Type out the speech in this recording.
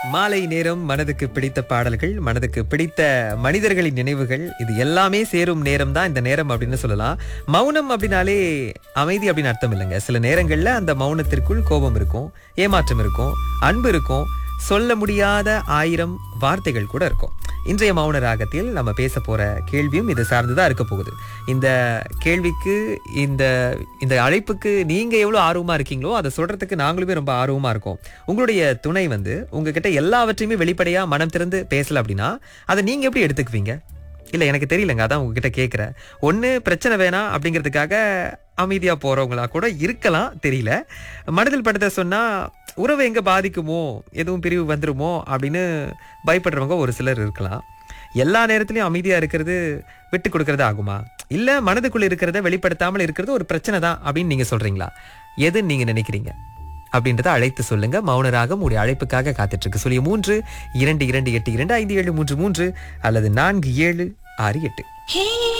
மாலை நேரம் மனதுக்கு பிடித்த பாடல்கள் மனதுக்கு பிடித்த மனிதர்களின் நினைவுகள் இது எல்லாமே சேரும் நேரம் தான் இந்த நேரம் அப்படின்னு சொல்லலாம் மௌனம் அப்படின்னாலே அமைதி அப்படின்னு அர்த்தம் இல்லைங்க சில நேரங்கள்ல அந்த மௌனத்திற்குள் கோபம் இருக்கும் ஏமாற்றம் இருக்கும் அன்பு இருக்கும் சொல்ல முடியாத ஆயிரம் வார்த்தைகள் கூட இருக்கும் இன்றைய மௌன ராகத்தில் நம்ம பேச போற கேள்வியும் இது சார்ந்துதான் இருக்க போகுது இந்த கேள்விக்கு இந்த இந்த அழைப்புக்கு நீங்க எவ்வளவு ஆர்வமா இருக்கீங்களோ அதை சொல்றதுக்கு நாங்களுமே ரொம்ப ஆர்வமா இருக்கோம் உங்களுடைய துணை வந்து உங்ககிட்ட எல்லாவற்றையுமே வெளிப்படையா மனம் திறந்து பேசல அப்படின்னா அதை நீங்க எப்படி எடுத்துக்குவீங்க இல்ல எனக்கு தெரியலங்க அதான் உங்ககிட்ட கேட்குறேன் ஒண்ணு பிரச்சனை வேணாம் அப்படிங்கிறதுக்காக அமைதியா போறவங்களா கூட இருக்கலாம் தெரியல மனதில் படுத்த சொன்னா உறவு எங்க பாதிக்குமோ எதுவும் பிரிவு வந்துருமோ அப்படின்னு பயப்படுறவங்க ஒரு சிலர் இருக்கலாம் எல்லா நேரத்திலயும் அமைதியா இருக்கிறது விட்டு கொடுக்கறது ஆகுமா இல்ல மனதுக்குள்ள இருக்கிறத வெளிப்படுத்தாமல் இருக்கிறது ஒரு பிரச்சனை தான் அப்படின்னு நீங்க சொல்றீங்களா எதுன்னு நீங்க நினைக்கிறீங்க அப்படின்றத அழைத்து சொல்லுங்க மௌனராகம் உடைய அழைப்புக்காக காத்துட்டு இருக்கு சொல்லிய மூன்று இரண்டு இரண்டு எட்டு இரண்டு ஐந்து ஏழு மூன்று மூன்று அல்லது நான்கு ஏழு ஆறு எட்டு ஹே